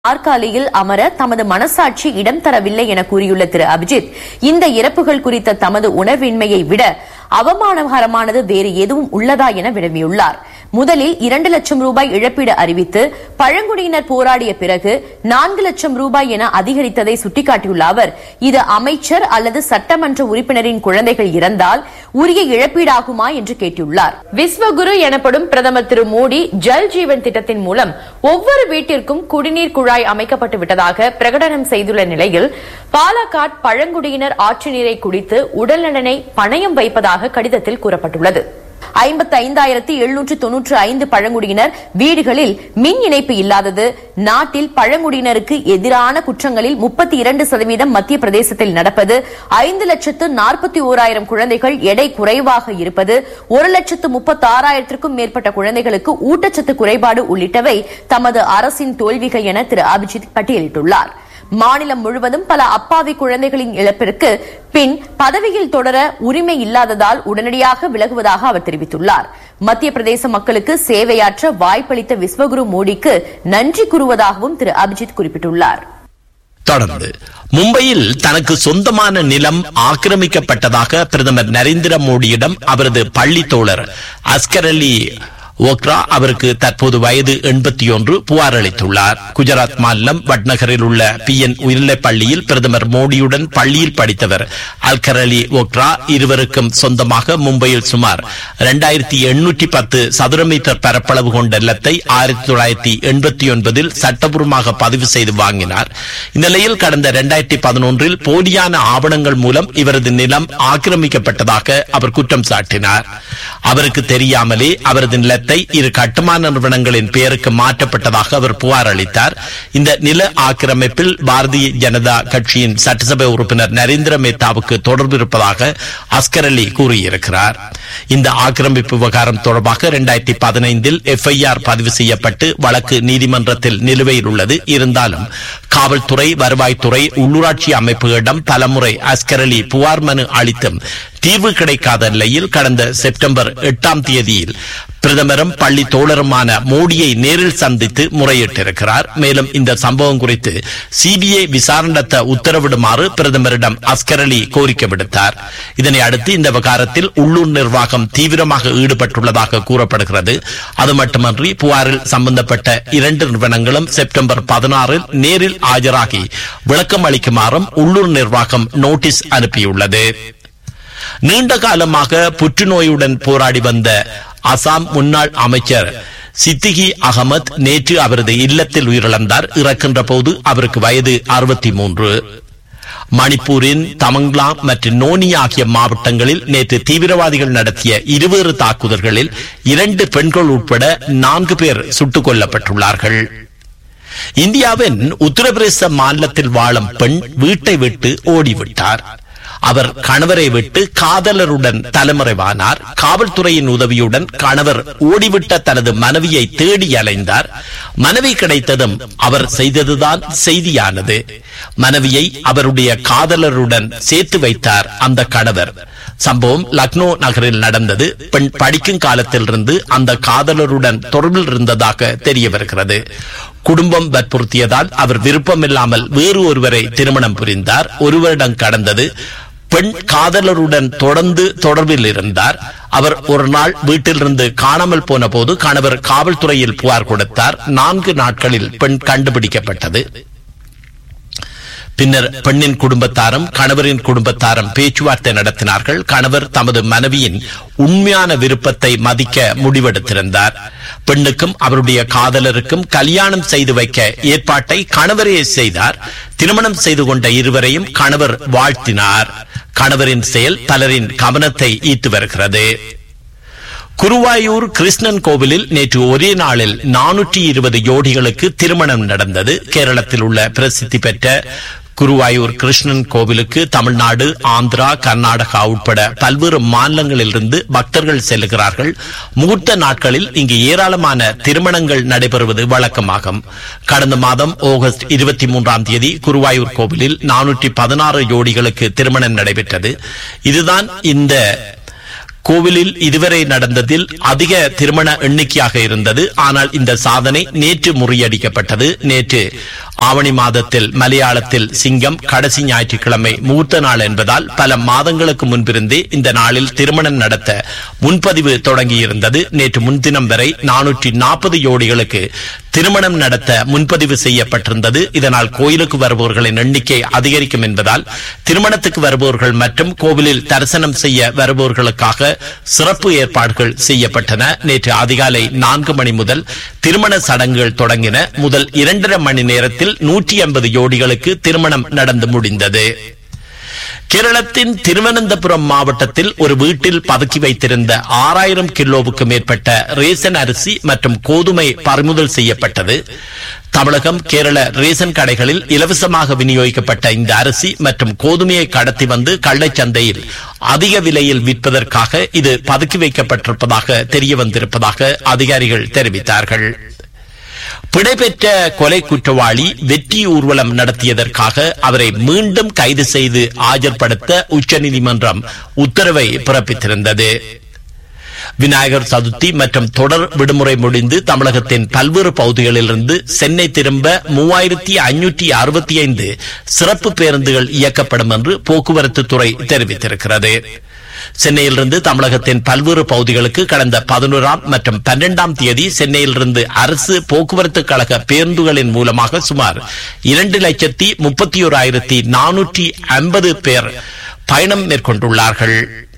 நாற்காலியில் அமர தமது மனசாட்சி இடம் தரவில்லை என கூறியுள்ள திரு அபிஜித் இந்த இறப்புகள் குறித்த தமது உணர்வின்மையை விட அவமானகரமானது வேறு எதுவும் உள்ளதா என வினவியுள்ளார் முதலில் இரண்டு லட்சம் ரூபாய் இழப்பீடு அறிவித்து பழங்குடியினர் போராடிய பிறகு நான்கு லட்சம் ரூபாய் என அதிகரித்ததை சுட்டிக்காட்டியுள்ள அவர் இது அமைச்சர் அல்லது சட்டமன்ற உறுப்பினரின் குழந்தைகள் இறந்தால் உரிய இழப்பீடாகுமா என்று கேட்டுள்ளார் விஸ்வகுரு எனப்படும் பிரதமர் திரு மோடி ஜல் ஜீவன் திட்டத்தின் மூலம் ஒவ்வொரு வீட்டிற்கும் குடிநீர் குழாய் அமைக்கப்பட்டு விட்டதாக பிரகடனம் செய்துள்ள நிலையில் பாலக்காட் பழங்குடியினர் ஆற்று நீரை குடித்து உடல்நலனை பணயம் வைப்பதாக கடிதத்தில் கூறப்பட்டுள்ளது ஐம்பத்தி ஐந்தாயிரத்தி எழுநூற்று தொன்னூற்று ஐந்து பழங்குடியினர் வீடுகளில் மின் இணைப்பு இல்லாதது நாட்டில் பழங்குடியினருக்கு எதிரான குற்றங்களில் முப்பத்தி இரண்டு சதவீதம் மத்திய பிரதேசத்தில் நடப்பது ஐந்து லட்சத்து நாற்பத்தி ஓராயிரம் குழந்தைகள் எடை குறைவாக இருப்பது ஒரு லட்சத்து முப்பத்தி ஆறாயிரத்திற்கும் மேற்பட்ட குழந்தைகளுக்கு ஊட்டச்சத்து குறைபாடு உள்ளிட்டவை தமது அரசின் தோல்விகள் என திரு அபிஜித் பட்டியலிட்டுள்ளார் மாநிலம் முழுவதும் பல அப்பாவி குழந்தைகளின் இழப்பிற்கு பின் பதவியில் தொடர உரிமை இல்லாததால் உடனடியாக விலகுவதாக அவர் தெரிவித்துள்ளார் மத்திய பிரதேச மக்களுக்கு சேவையாற்ற வாய்ப்பளித்த விஸ்வகுரு மோடிக்கு நன்றி கூறுவதாகவும் திரு அபிஜித் குறிப்பிட்டுள்ளார் தொடர்ந்து மும்பையில் தனக்கு சொந்தமான நிலம் ஆக்கிரமிக்கப்பட்டதாக பிரதமர் நரேந்திர மோடியிடம் அவரது பள்ளி தோழர் அஸ்கர் அலி ஓக்ரா அவருக்கு தற்போது வயது எண்பத்தி ஒன்று புகார் அளித்துள்ளார் குஜராத் மாநிலம் வட்நகரில் உள்ள பி என் உயர்நிலைப் பள்ளியில் பிரதமர் மோடியுடன் பள்ளியில் படித்தவர் அல்கர் அலி ஓக்ரா இருவருக்கும் சொந்தமாக மும்பையில் சுமார் இரண்டாயிரத்தி எண்ணூற்றி பத்து சதுர மீட்டர் பரப்பளவு கொண்ட நிலத்தை ஆயிரத்தி தொள்ளாயிரத்தி எண்பத்தி ஒன்பதில் சட்டபூர்வமாக பதிவு செய்து வாங்கினார் இந்நிலையில் கடந்த இரண்டாயிரத்தி பதினொன்றில் போலியான ஆவணங்கள் மூலம் இவரது நிலம் ஆக்கிரமிக்கப்பட்டதாக அவர் குற்றம் சாட்டினார் அவருக்கு தெரியாமலே அவரது நிலத்தை இரு கட்டுமான நிறுவனங்களின் பெயருக்கு மாற்றப்பட்டதாக அவர் புகார் அளித்தார் இந்த நில ஆக்கிரமிப்பில் பாரதிய ஜனதா கட்சியின் சட்டசபை உறுப்பினர் நரேந்திர மேத்தாவுக்கு தொடர்பு இருப்பதாக அஸ்கர் அலி கூறியிருக்கிறார் இந்த ஆக்கிரமிப்பு விவகாரம் தொடர்பாக இரண்டாயிரத்தி பதினைந்தில் எஃப்ஐஆர் பதிவு செய்யப்பட்டு வழக்கு நீதிமன்றத்தில் நிலுவையில் உள்ளது இருந்தாலும் காவல்துறை வருவாய்த்துறை உள்ளூராட்சி அமைப்புகளிடம் பலமுறை அஸ்கர் அலி புகார் மனு அளித்தும் தீர்வு கிடைக்காத நிலையில் கடந்த செப்டம்பர் எட்டாம் தேதியில் பிரதமரும் பள்ளி தோழருமான மோடியை நேரில் சந்தித்து முறையிட்டிருக்கிறார் மேலும் இந்த சம்பவம் குறித்து சிபிஐ விசாரணை நடத்த உத்தரவிடுமாறு பிரதமரிடம் அஸ்கர் அலி கோரிக்கை விடுத்தார் இதனை அடுத்து இந்த விவகாரத்தில் உள்ளூர் நிர்வாகம் தீவிரமாக ஈடுபட்டுள்ளதாக கூறப்படுகிறது அது மட்டுமன்றி புகாரில் சம்பந்தப்பட்ட இரண்டு நிறுவனங்களும் செப்டம்பர் பதினாறில் நேரில் ஆஜராகி விளக்கம் அளிக்குமாறும் உள்ளூர் நிர்வாகம் நோட்டீஸ் அனுப்பியுள்ளது நீண்ட காலமாக புற்றுநோயுடன் போராடி வந்த அசாம் முன்னாள் அமைச்சர் சித்திகி அகமத் நேற்று அவரது இல்லத்தில் உயிரிழந்தார் இறக்கின்ற போது அவருக்கு வயது அறுபத்தி மூன்று மணிப்பூரின் தமங்லாங் மற்றும் நோனி ஆகிய மாவட்டங்களில் நேற்று தீவிரவாதிகள் நடத்திய இருவேறு தாக்குதல்களில் இரண்டு பெண்கள் உட்பட நான்கு பேர் சுட்டுக் கொல்லப்பட்டுள்ளார்கள் இந்தியாவின் உத்தரப்பிரதேச மாநிலத்தில் வாழும் பெண் வீட்டை விட்டு ஓடிவிட்டார் அவர் கணவரை விட்டு காதலருடன் தலைமறைவானார் காவல்துறையின் உதவியுடன் கணவர் ஓடிவிட்ட தனது மனைவியை தேடி அலைந்தார் மனைவி கிடைத்ததும் அவர் செய்ததுதான் செய்தியானது மனைவியை அவருடைய காதலருடன் சேர்த்து வைத்தார் அந்த கணவர் சம்பவம் லக்னோ நகரில் நடந்தது பெண் படிக்கும் காலத்திலிருந்து அந்த காதலருடன் தொடர்பில் இருந்ததாக தெரிய வருகிறது குடும்பம் வற்புறுத்தியதால் அவர் விருப்பமில்லாமல் வேறு ஒருவரை திருமணம் புரிந்தார் ஒரு வருடம் கடந்தது பெண் காதலருடன் தொடர்ந்து தொடர்பில் இருந்தார் அவர் ஒரு நாள் வீட்டிலிருந்து காணாமல் போன போது கணவர் காவல்துறையில் புகார் கொடுத்தார் நான்கு நாட்களில் பெண் கண்டுபிடிக்கப்பட்டது பின்னர் பெண்ணின் குடும்பத்தாரும் கணவரின் குடும்பத்தாரும் பேச்சுவார்த்தை நடத்தினார்கள் கணவர் தமது மனைவியின் உண்மையான விருப்பத்தை மதிக்க முடிவெடுத்திருந்தார் பெண்ணுக்கும் அவருடைய காதலருக்கும் கல்யாணம் செய்து வைக்க ஏற்பாட்டை கணவரே செய்தார் திருமணம் செய்து கொண்ட இருவரையும் கணவர் வாழ்த்தினார் கணவரின் செயல் பலரின் கவனத்தை ஈர்த்து வருகிறது குருவாயூர் கிருஷ்ணன் கோவிலில் நேற்று ஒரே நாளில் நானூற்றி இருபது ஜோடிகளுக்கு திருமணம் நடந்தது கேரளத்தில் உள்ள பிரசித்தி பெற்ற குருவாயூர் கிருஷ்ணன் கோவிலுக்கு தமிழ்நாடு ஆந்திரா கர்நாடகா உட்பட பல்வேறு மாநிலங்களிலிருந்து பக்தர்கள் செல்லுகிறார்கள் முகூர்த்த நாட்களில் இங்கு ஏராளமான திருமணங்கள் நடைபெறுவது வழக்கமாகும் கடந்த மாதம் ஆகஸ்ட் இருபத்தி மூன்றாம் தேதி குருவாயூர் கோவிலில் நானூற்றி பதினாறு ஜோடிகளுக்கு திருமணம் நடைபெற்றது இதுதான் இந்த கோவிலில் இதுவரை நடந்ததில் அதிக திருமண எண்ணிக்கையாக இருந்தது ஆனால் இந்த சாதனை நேற்று முறியடிக்கப்பட்டது நேற்று ஆவணி மாதத்தில் மலையாளத்தில் சிங்கம் கடைசி ஞாயிற்றுக்கிழமை மூத்த நாள் என்பதால் பல மாதங்களுக்கு முன்பிருந்தே இந்த நாளில் திருமணம் நடத்த முன்பதிவு தொடங்கியிருந்தது நேற்று முன்தினம் வரை நானூற்றி நாற்பது ஜோடிகளுக்கு திருமணம் நடத்த முன்பதிவு செய்யப்பட்டிருந்தது இதனால் கோயிலுக்கு வருபவர்களின் எண்ணிக்கை அதிகரிக்கும் என்பதால் திருமணத்துக்கு வருபவர்கள் மற்றும் கோவிலில் தரிசனம் செய்ய வருபவர்களுக்காக சிறப்பு ஏற்பாடுகள் செய்யப்பட்டன நேற்று அதிகாலை நான்கு மணி முதல் திருமண சடங்குகள் தொடங்கின முதல் இரண்டரை மணி நேரத்தில் நூற்றி ஐம்பது ஜோடிகளுக்கு திருமணம் நடந்து முடிந்தது கேரளத்தின் திருவனந்தபுரம் மாவட்டத்தில் ஒரு வீட்டில் பதுக்கி வைத்திருந்த ஆறாயிரம் கிலோவுக்கு மேற்பட்ட ரேசன் அரிசி மற்றும் கோதுமை பறிமுதல் செய்யப்பட்டது தமிழகம் கேரள ரேசன் கடைகளில் இலவசமாக விநியோகிக்கப்பட்ட இந்த அரிசி மற்றும் கோதுமையை கடத்தி வந்து கள்ளச்சந்தையில் அதிக விலையில் விற்பதற்காக இது பதுக்கி வைக்கப்பட்டிருப்பதாக தெரிய வந்திருப்பதாக அதிகாரிகள் தெரிவித்தார்கள் பிடைபெற்ற கொலை குற்றவாளி வெற்றி ஊர்வலம் நடத்தியதற்காக அவரை மீண்டும் கைது செய்து ஆஜர்படுத்த உச்சநீதிமன்றம் உத்தரவை பிறப்பித்திருந்தது விநாயகர் சதுர்த்தி மற்றும் தொடர் விடுமுறை முடிந்து தமிழகத்தின் பல்வேறு பகுதிகளிலிருந்து சென்னை திரும்ப மூவாயிரத்தி ஐநூற்றி அறுபத்தி ஐந்து சிறப்பு பேருந்துகள் இயக்கப்படும் என்று போக்குவரத்து துறை தெரிவித்திருக்கிறது சென்னையிலிருந்து தமிழகத்தின் பல்வேறு பகுதிகளுக்கு கடந்த பதினோராம் மற்றும் பன்னெண்டாம் தேதி சென்னையிலிருந்து அரசு போக்குவரத்து கழக பேருந்துகளின் மூலமாக சுமார் இரண்டு லட்சத்தி முப்பத்தி ஓராயிரத்தி நானூற்றி ஐம்பது பேர் பயணம் மேற்கொண்டுள்ளார்கள்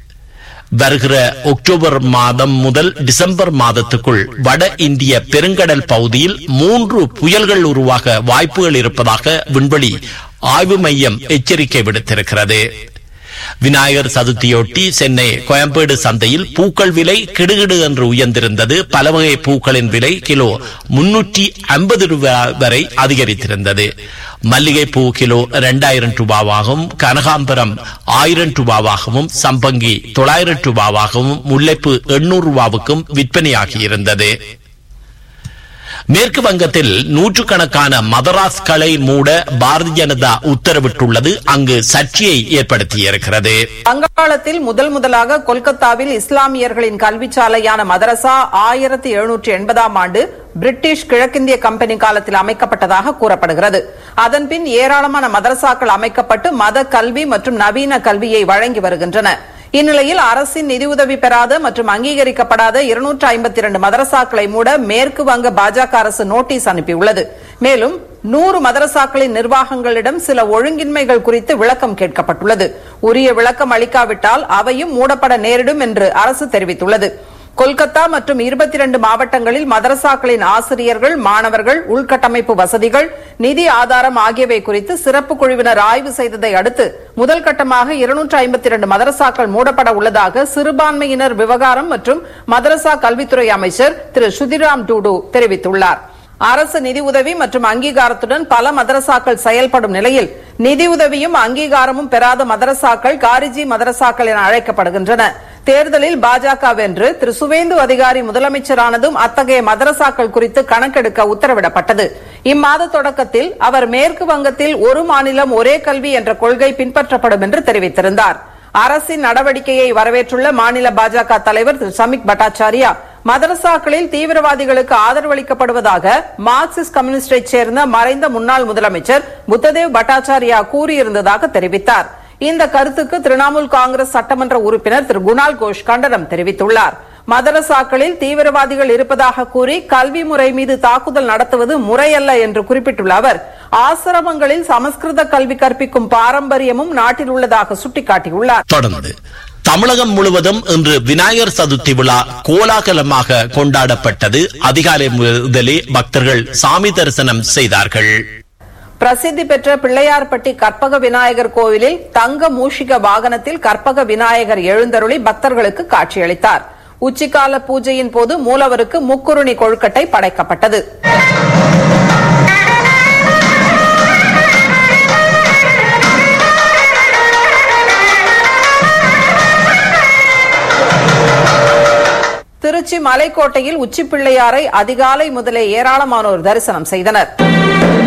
வருகிற அக்டோபர் மாதம் முதல் டிசம்பர் மாதத்துக்குள் வட இந்திய பெருங்கடல் பகுதியில் மூன்று புயல்கள் உருவாக வாய்ப்புகள் இருப்பதாக விண்வெளி ஆய்வு மையம் எச்சரிக்கை விடுத்திருக்கிறது விநாயகர் சதுர்த்தியொட்டி சென்னை கோயம்பேடு சந்தையில் பூக்கள் விலை கிடுகிடு என்று உயர்ந்திருந்தது பல வகை பூக்களின் விலை கிலோ முன்னூற்றி ஐம்பது ரூபாய் வரை அதிகரித்திருந்தது மல்லிகை பூ கிலோ இரண்டாயிரம் ரூபாவாகவும் கனகாம்பரம் ஆயிரம் ரூபாவாகவும் சம்பங்கி தொள்ளாயிரம் ரூபாவாகவும் முல்லைப்பு எண்ணூறு ரூபாவுக்கும் விற்பனையாகியிருந்தது மேற்கு வங்கத்தில் நூற்றுக்கணக்கான மதராஸ்களை மூட பாரதிய ஜனதா உத்தரவிட்டுள்ளது அங்கு சர்ச்சையை ஏற்படுத்தியிருக்கிறது வங்காளத்தில் முதல் முதலாக கொல்கத்தாவில் இஸ்லாமியர்களின் கல்விச்சாலையான மதரசா ஆயிரத்தி எழுநூற்றி எண்பதாம் ஆண்டு பிரிட்டிஷ் கிழக்கிந்திய கம்பெனி காலத்தில் அமைக்கப்பட்டதாக கூறப்படுகிறது அதன்பின் ஏராளமான மதரசாக்கள் அமைக்கப்பட்டு மத கல்வி மற்றும் நவீன கல்வியை வழங்கி வருகின்றன இந்நிலையில் அரசின் நிதியுதவி பெறாத மற்றும் அங்கீகரிக்கப்படாத இருநூற்று ஐம்பத்தி இரண்டு மதரசாக்களை மூட மேற்கு வங்க பாஜக அரசு நோட்டீஸ் அனுப்பியுள்ளது மேலும் நூறு மதரசாக்களின் நிர்வாகங்களிடம் சில ஒழுங்கின்மைகள் குறித்து விளக்கம் கேட்கப்பட்டுள்ளது உரிய விளக்கம் அளிக்காவிட்டால் அவையும் மூடப்பட நேரிடும் என்று அரசு தெரிவித்துள்ளது கொல்கத்தா மற்றும் இருபத்தி இரண்டு மாவட்டங்களில் மதரசாக்களின் ஆசிரியர்கள் மாணவர்கள் உள்கட்டமைப்பு வசதிகள் நிதி ஆதாரம் ஆகியவை குறித்து சிறப்பு குழுவினர் ஆய்வு செய்ததை அடுத்து முதல் கட்டமாக இருநூற்று ஐம்பத்தி இரண்டு மதரசாக்கள் மூடப்பட உள்ளதாக சிறுபான்மையினர் விவகாரம் மற்றும் மதரசா கல்வித்துறை அமைச்சர் திரு சுதிராம் டூடு தெரிவித்துள்ளார் அரசு நிதியுதவி மற்றும் அங்கீகாரத்துடன் பல மதரசாக்கள் செயல்படும் நிலையில் நிதியுதவியும் அங்கீகாரமும் பெறாத மதரசாக்கள் காரிஜி மதரசாக்கள் என அழைக்கப்படுகின்றன தேர்தலில் பாஜக வென்று திரு சுவேந்து அதிகாரி முதலமைச்சரானதும் அத்தகைய மதரசாக்கள் குறித்து கணக்கெடுக்க உத்தரவிடப்பட்டது இம்மாத தொடக்கத்தில் அவர் மேற்கு வங்கத்தில் ஒரு மாநிலம் ஒரே கல்வி என்ற கொள்கை பின்பற்றப்படும் என்று தெரிவித்திருந்தார் அரசின் நடவடிக்கையை வரவேற்றுள்ள மாநில பாஜக தலைவர் திரு சமிக் பட்டாச்சாரியா மதரசாக்களில் தீவிரவாதிகளுக்கு ஆதரவளிக்கப்படுவதாக மார்க்சிஸ்ட் கம்யூனிஸ்டை சேர்ந்த மறைந்த முன்னாள் முதலமைச்சர் புத்ததேவ் பட்டாச்சாரியா கூறியிருந்ததாக தெரிவித்தார் இந்த கருத்துக்கு திரிணாமுல் காங்கிரஸ் சட்டமன்ற உறுப்பினர் திரு குணால் கோஷ் கண்டனம் தெரிவித்துள்ளார் மதரசாக்களில் தீவிரவாதிகள் இருப்பதாக கூறி கல்வி முறை மீது தாக்குதல் நடத்துவது முறையல்ல என்று குறிப்பிட்டுள்ள அவர் ஆசிரமங்களில் சமஸ்கிருத கல்வி கற்பிக்கும் பாரம்பரியமும் நாட்டில் உள்ளதாக சுட்டிக்காட்டியுள்ளார் தொடர்ந்து தமிழகம் முழுவதும் இன்று விநாயகர் சதுர்த்தி விழா கோலாகலமாக கொண்டாடப்பட்டது அதிகாலை முதலே பக்தர்கள் சாமி தரிசனம் செய்தார்கள் பிரசித்தி பெற்ற பிள்ளையார்பட்டி கற்பக விநாயகர் கோவிலில் தங்க மூஷிக வாகனத்தில் கற்பக விநாயகர் எழுந்தருளி பக்தர்களுக்கு காட்சியளித்தார் உச்சிக்கால பூஜையின் போது மூலவருக்கு முக்குருணி கொழுக்கட்டை படைக்கப்பட்டது திருச்சி மலைக்கோட்டையில் உச்சிப்பிள்ளையாரை அதிகாலை முதலே ஏராளமானோர் தரிசனம் செய்தனர்